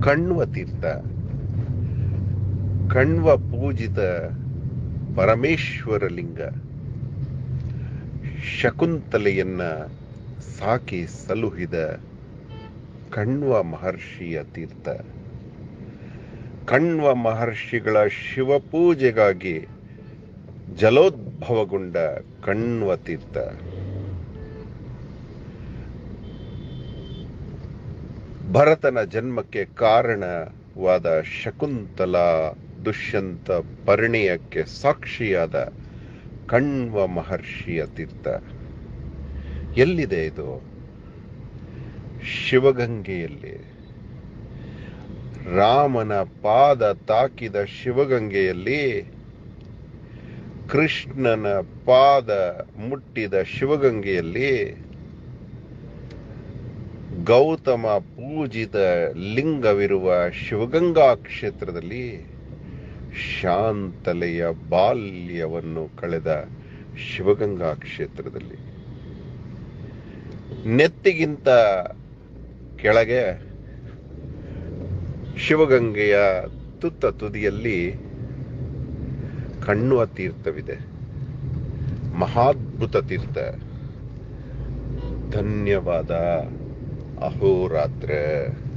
ಕಣ್ವ ತೀರ್ಥ ಕಣ್ವ ಪೂಜಿತ ಪರಮೇಶ್ವರ ಲಿಂಗ ಶಕುಂತಲೆಯನ್ನ ಸಾಕಿ ಸಲುಹಿದ ಕಣ್ವ ಮಹರ್ಷಿಯ ತೀರ್ಥ ಕಣ್ವ ಮಹರ್ಷಿಗಳ ಶಿವಪೂಜೆಗಾಗಿ ಜಲೋದ್ಭವಗೊಂಡ ಕಣ್ವ ತೀರ್ಥ ಭರತನ ಜನ್ಮಕ್ಕೆ ಕಾರಣವಾದ ಶಕುಂತಲ ದುಷ್ಯಂತ ಪರಿಣಯಕ್ಕೆ ಸಾಕ್ಷಿಯಾದ ಕಣ್ವ ಮಹರ್ಷಿಯ ತೀರ್ಥ ಎಲ್ಲಿದೆ ಇದು ಶಿವಗಂಗೆಯಲ್ಲಿ ರಾಮನ ಪಾದ ತಾಕಿದ ಶಿವಗಂಗೆಯಲ್ಲಿ ಕೃಷ್ಣನ ಪಾದ ಮುಟ್ಟಿದ ಶಿವಗಂಗೆಯಲ್ಲಿ ಗೌತಮ ಪೂಜಿತ ಲಿಂಗವಿರುವ ಶಿವಗಂಗಾ ಕ್ಷೇತ್ರದಲ್ಲಿ ಶಾಂತಲೆಯ ಬಾಲ್ಯವನ್ನು ಕಳೆದ ಶಿವಗಂಗಾ ಕ್ಷೇತ್ರದಲ್ಲಿ ನೆತ್ತಿಗಿಂತ ಕೆಳಗೆ ಶಿವಗಂಗೆಯ ತುತ್ತ ತುದಿಯಲ್ಲಿ ಕಣ್ಣುವ ತೀರ್ಥವಿದೆ ಮಹಾದ್ಭುತ ತೀರ್ಥ ಧನ್ಯವಾದ ಅಹೋರಾತ್ರ